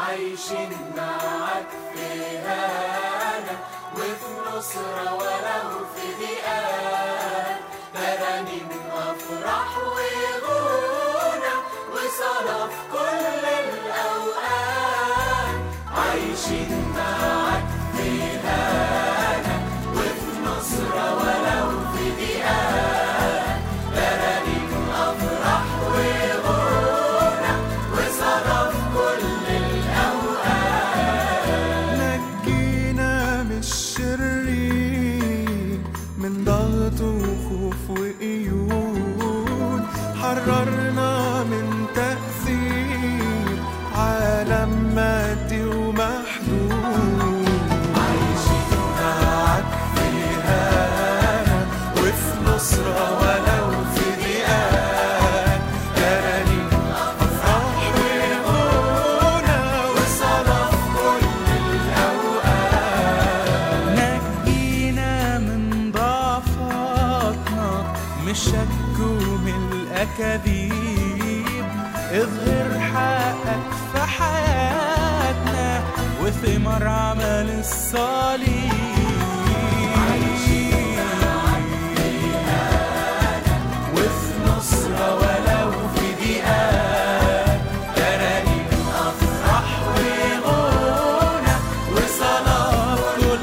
عايشين معاك في هنا وفي نصرة ولو في ضيقات ترانيم أفراح وغنى وصلاة في كل الأوقات عايشين معاك في هنا وفي نصرة ولو في ضيقات ترانيم أفراح وغنى وصلاة في كل الأوقات نجينا من الشرير من ضغط وخوف وقيود حررنا من تأثير عالم مادي ومحدود عايشين معاك في هنا وفي نصرة ولو في ضيقات ترانيم أفراح وغنى وصلاة في كل الأوقات نجينا من ضعفاتنا من الشك ومن الأكاذيب اظهر حقك في حياتنا وثمر عمل الصليب وفي نصرة ولو في ضيقات ترانيم أفرح وغنى وصلاة كل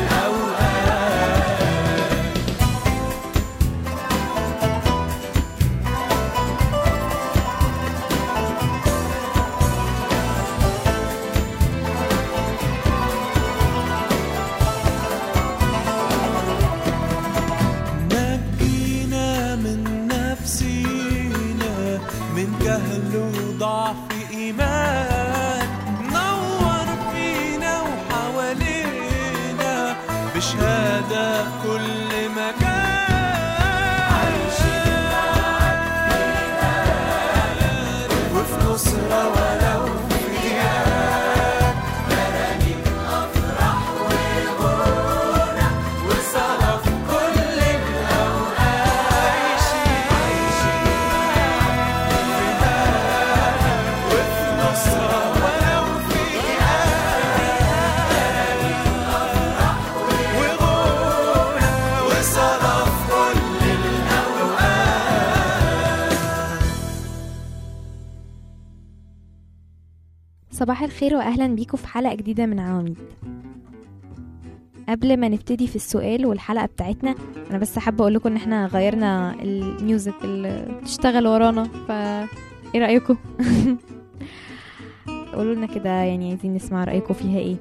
الأوقات نجينا من نفسينا من جهل وضعف إيمان نور فينا وحوالينا بشهادة في كل مكان وفي نصرة ولو في ضيقات ترانيم أفرح وغنى وصلاة في كل الأوقات وفي نصرة ولو في وغنى وصلاة في كل الأوقات صباح الخير واهلا بيكم في حلقه جديده من عواميد قبل ما نبتدي في السؤال والحلقه بتاعتنا انا بس حابه اقول لكم ان احنا غيرنا الميوزك اللي بتشتغل ورانا ف ايه رايكم قولوا لنا كده يعني عايزين نسمع رايكم فيها ايه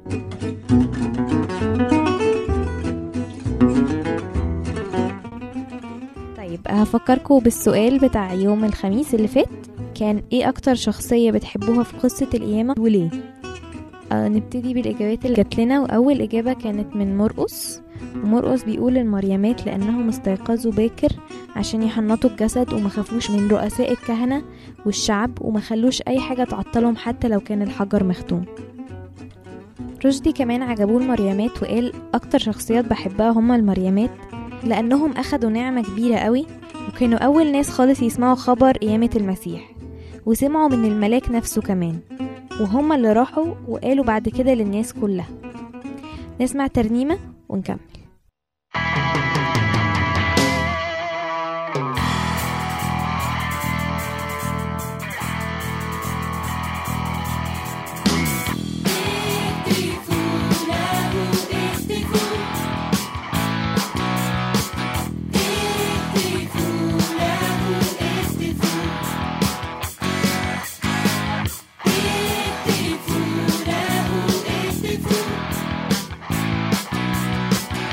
طيب هفكركم بالسؤال بتاع يوم الخميس اللي فات كان ايه اكتر شخصية بتحبوها في قصة القيامة وليه آه نبتدي بالإجابات اللي جات لنا وأول إجابة كانت من مرقس ومرقس بيقول المريمات لأنهم استيقظوا باكر عشان يحنطوا الجسد وما خافوش من رؤساء الكهنة والشعب وما خلوش أي حاجة تعطلهم حتى لو كان الحجر مختوم رشدي كمان عجبوه المريمات وقال أكتر شخصيات بحبها هما المريمات لأنهم أخدوا نعمة كبيرة قوي وكانوا أول ناس خالص يسمعوا خبر قيامة المسيح وسمعوا من الملاك نفسه كمان وهما اللي راحوا وقالوا بعد كده للناس كلها نسمع ترنيمة ونكمل اهتفوا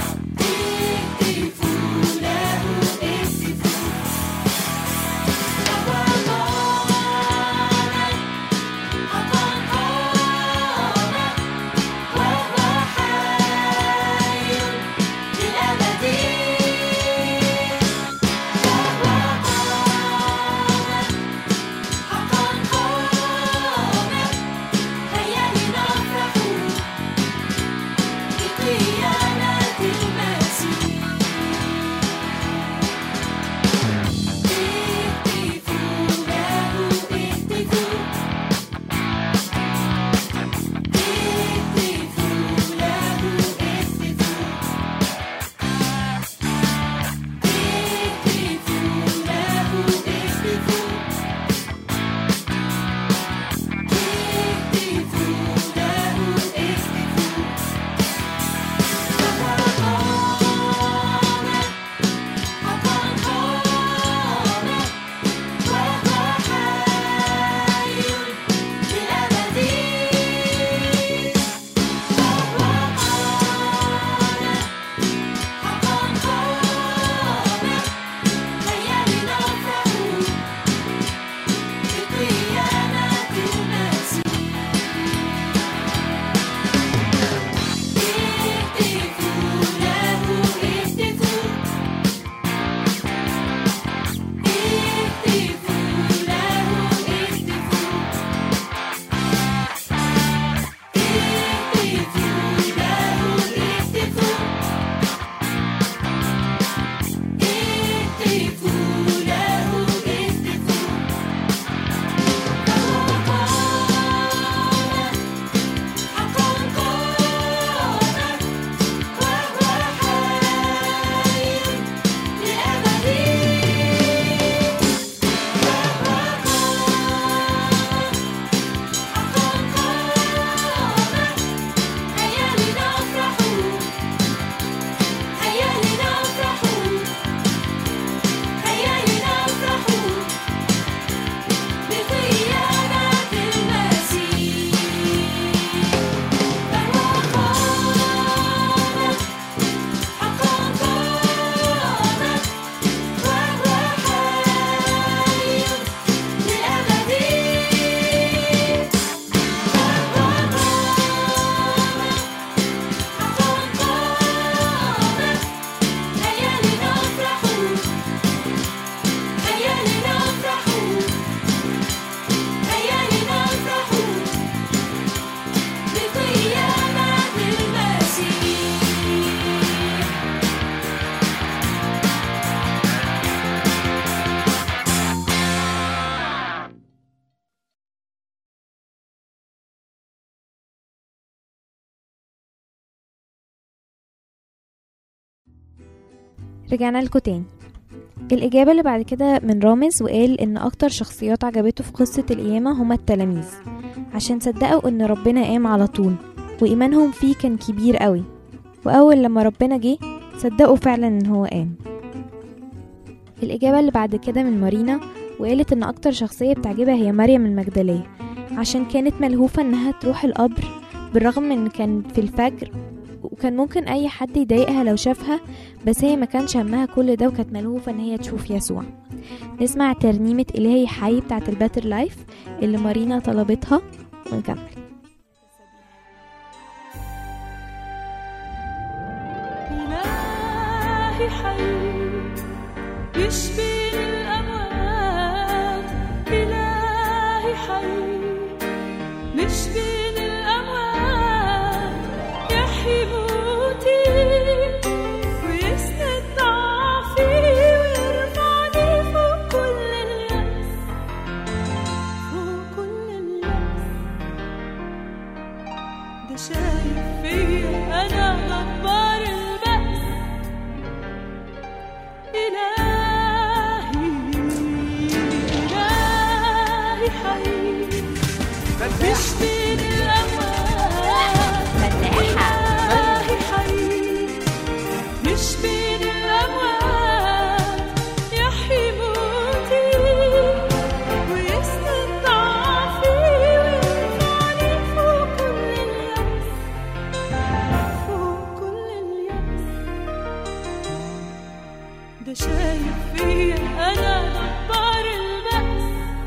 رجعنا لكم تاني الإجابة اللي بعد كده من رامز وقال إن أكتر شخصيات عجبته في قصة القيامة هما التلاميذ عشان صدقوا إن ربنا قام على طول وإيمانهم فيه كان كبير قوي وأول لما ربنا جه صدقوا فعلا إن هو قام الإجابة اللي بعد كده من مارينا وقالت إن أكتر شخصية بتعجبها هي مريم المجدلية عشان كانت ملهوفة إنها تروح القبر بالرغم من كان في الفجر وكان ممكن أي حد يضايقها لو شافها بس هي ما كانش همها كل ده وكانت ملهوفة إن هي تشوف يسوع نسمع ترنيمة إلهي حي بتاعت الباتر لايف اللي مارينا طلبتها ونكمل إلهي حي يشفي الأموات إلهي حي يشفي الأموات يحيي موتي ويسند ضعفي ويرفعني فوق كل اليأس فوق كل اليأس ده شايف فيا أنا غبار البأس إلهي إلهي حي بيشفي الأموات إلهي حي يشفي الأموات يحيي موتي ويسند ضعفي ويرفعني فوق كل اليأس فوق كل اليأس ده شايف فيا أنا غبار البأس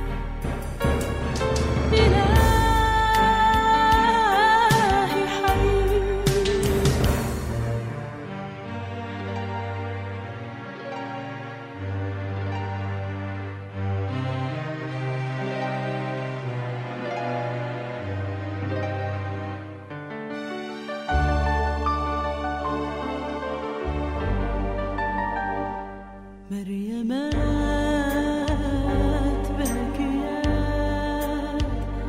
إلهي حي مريمات باكيات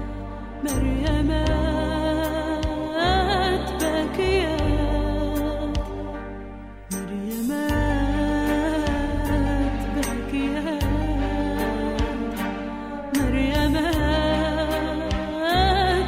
مريمات باكيات مريمات باكيات مريمات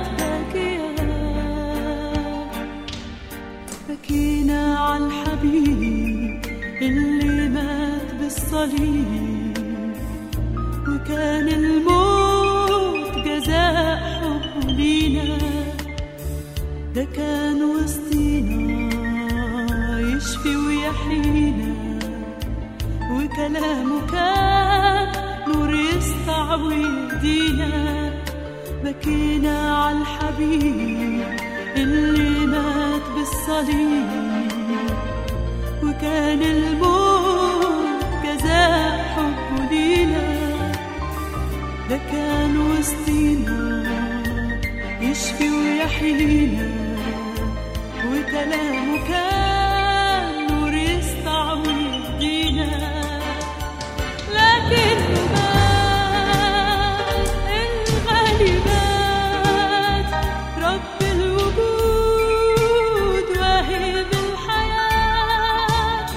باكيات بكينا على الحبيب اللي مات بالصليب وكان الموت جزاء حبه لينا ده كان وسطينا يشفي ويحيينا وكلامه كان نور يسطع ويهدينا بكينا على الحبيب اللي مات بالصليب وكان الموت جزاء حبه لينا ده كان وسطينا يشفي ويحيينا وكلامه كان نور يسطع ويهدينا لكن مات الغالي مات رب الوجود واهب الحياة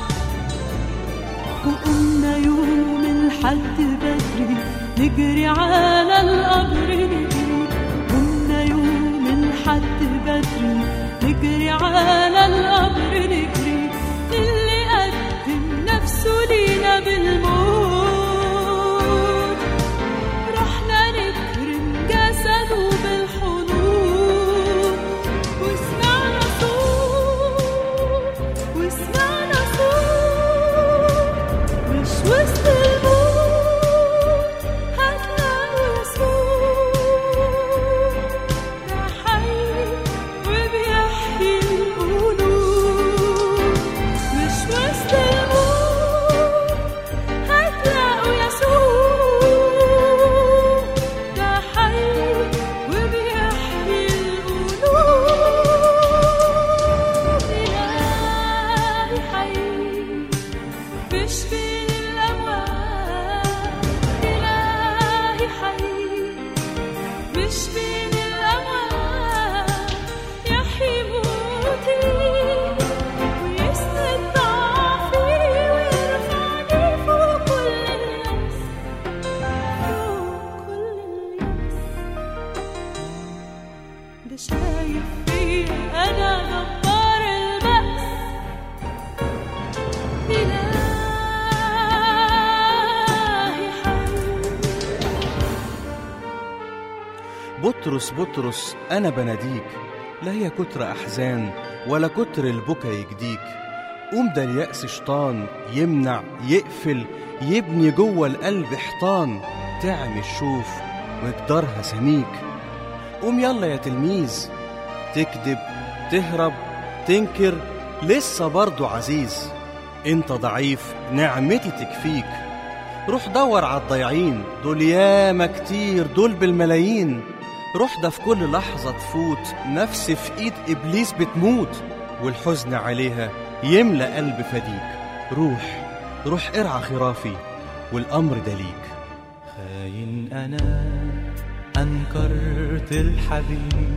وقمنا يوم الحد بدري نجري على القبر نجري قمنا يوم الحد بدري نجري على القبر ده شايف فيا انا جبار البأس إلهي حي بطرس بطرس أنا بناديك لا هي كتر أحزان ولا كتر البكا يجديك قوم ده اليأس شيطان يمنع يقفل يبني جوه القلب حيطان تعمل شوف مقدارها سميك قوم يلا يا تلميذ تكذب تهرب تنكر لسه برضو عزيز انت ضعيف نعمتي تكفيك روح دور على الضايعين دول ياما كتير دول بالملايين روح ده في كل لحظة تفوت نفس في ايد ابليس بتموت والحزن عليها يملى قلب فديك روح روح ارعى خرافي والامر ده ليك خاين أنا أنكرت الحبيب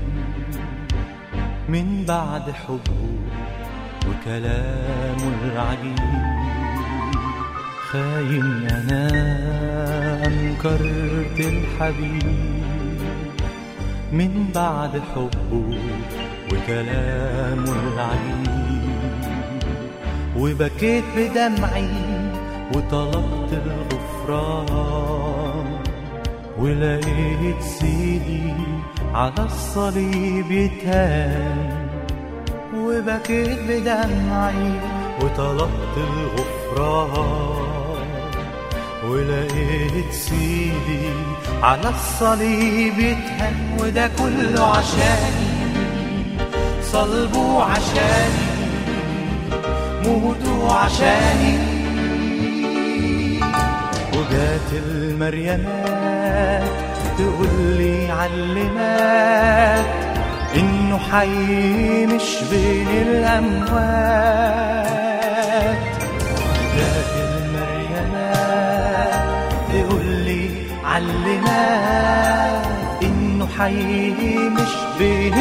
من بعد حبه وكلامه العجيب خاين أنا أنكرت الحبيب من بعد حبه وكلامه العجيب وبكيت بدمعي وطلبت الغفران ولقيت سيدي على الصليب يتهان وبكيت بدمعي وطلبت الغفران ولقيت سيدي على الصليب يتهان وده كله عشاني صلبه عشاني موته عشاني وجات المريمات تقول لي علمات انه حي مش بين الاموات جات المريمات تقول لي علمات انه حي مش بين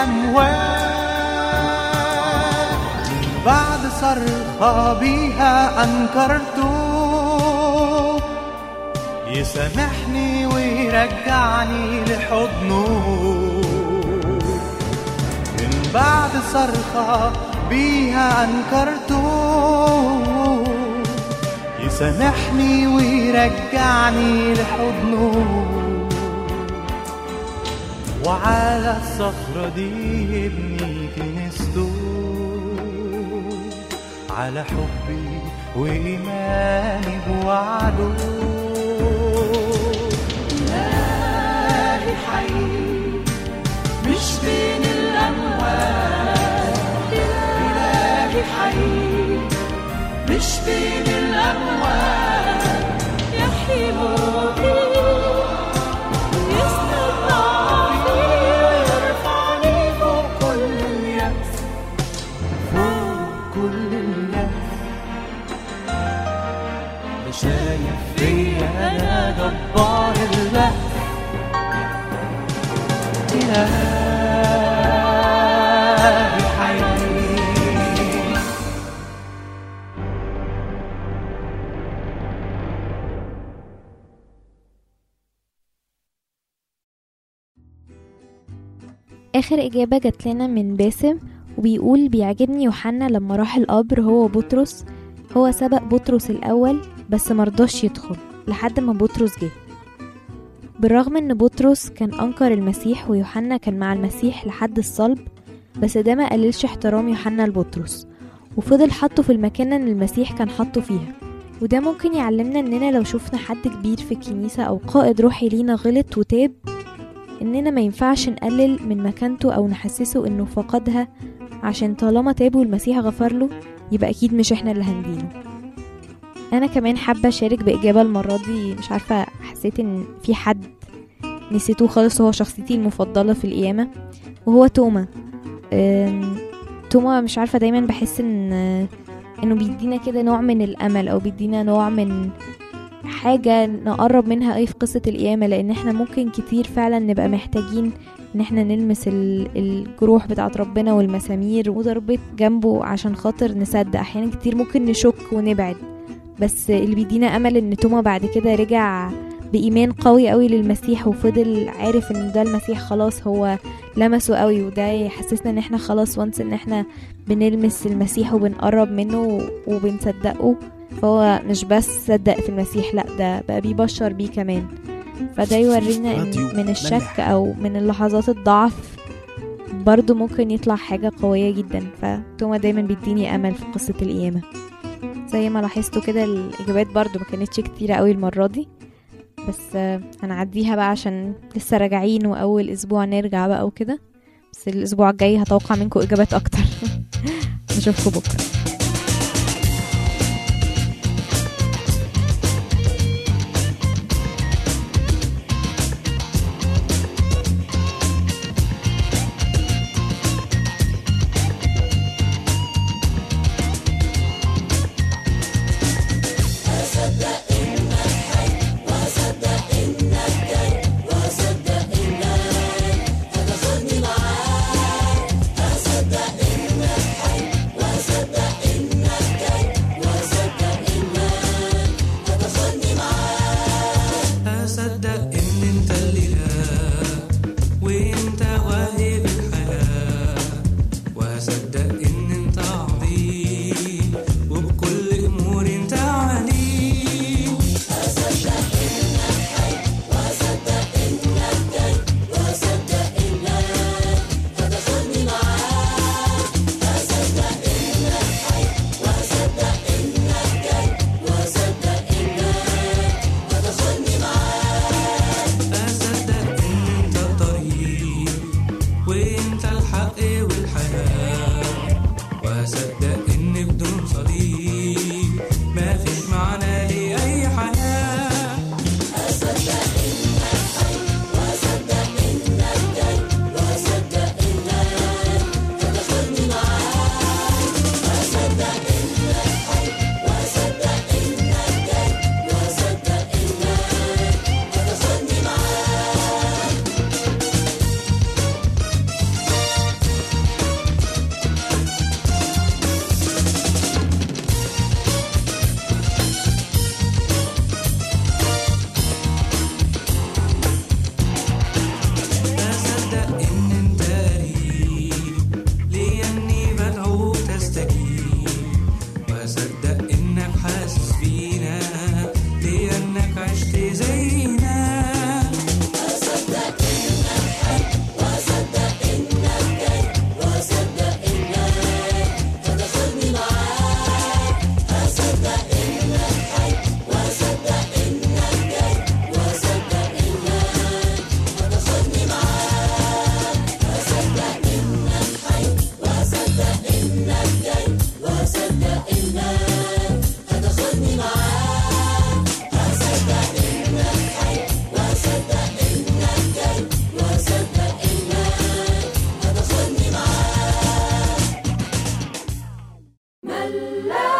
الاموات بعد صرخة بيها أنكرته يسامحني ويرجعني لحضنه من بعد صرخة بيها أنكرته يسامحني ويرجعني لحضنه وعلى الصخرة دي يبني كنيسته على حبي وإيماني بوعده إلهي حي مش بين الأموات إلهي حي مش بين الأموات يحيي موتي يسند ضعفي ويرفعني فوق كل اليأس فوق كل الناس ده شايف فيا أنا جبار البأس إلهي حي آخر إجابة جات لنا من باسم وبيقول بيعجبني يوحنا لما راح القبر هو وبطرس هو سبق بطرس الأول بس مرضاش يدخل لحد ما بطرس جه بالرغم ان بطرس كان أنكر المسيح ويوحنا كان مع المسيح لحد الصلب بس ده ما قللش احترام يوحنا لبطرس وفضل حاطه في المكان اللي المسيح كان حاطه فيها وده ممكن يعلمنا اننا لو شفنا حد كبير في الكنيسة او قائد روحي لينا غلط وتاب اننا ما ينفعش نقلل من مكانته او نحسسه انه فقدها عشان طالما تاب والمسيح غفر له يبقى اكيد مش احنا اللي هندينه انا كمان حابه اشارك باجابه المره دي مش عارفه حسيت ان في حد نسيته خالص هو شخصيتي المفضله في القيامه وهو توما أم، توما مش عارفه دايما بحس ان انه بيدينا كده نوع من الامل او بيدينا نوع من حاجة نقرب منها ايه في قصة القيامة لان احنا ممكن كتير فعلا نبقى محتاجين ان احنا نلمس ال- الجروح بتاعت ربنا والمسامير وضربت جنبه عشان خاطر نصدق احيانا كتير ممكن نشك ونبعد بس اللي بيدينا امل ان توما بعد كده رجع بإيمان قوي قوي للمسيح وفضل عارف ان ده المسيح خلاص هو لمسه قوي وده يحسسنا ان احنا خلاص وانس ان احنا بنلمس المسيح وبنقرب منه وبنصدقه فهو مش بس صدق في المسيح لا ده بقى بيبشر بيه كمان فده يورينا راديو ان من الشك ملاح. او من اللحظات الضعف برضو ممكن يطلع حاجة قوية جدا فتوما دايما بيديني امل في قصة القيامة زي ما لاحظتوا كده الاجابات برضو ما كانتش كتيرة قوي المرة دي بس آه، هنعديها بقى عشان لسه راجعين واول اسبوع نرجع بقى وكده بس الاسبوع الجاي هتوقع منكم اجابات اكتر نشوفكم بكره أصدق إن أنت الإله وأنت واهب الحياة وأصدق إن أنت عظيم وبكل أمور أنت عليم أصدق إن أنت الطريق وأنت الحق والحياة وأصدق إن بدون صديق ما فيش معنى لأي حياة أصدق إن أنت قريب لأني بدعوك تستجيب وأصدق إنك حاسس بينا لأنك عشت زينا ملاح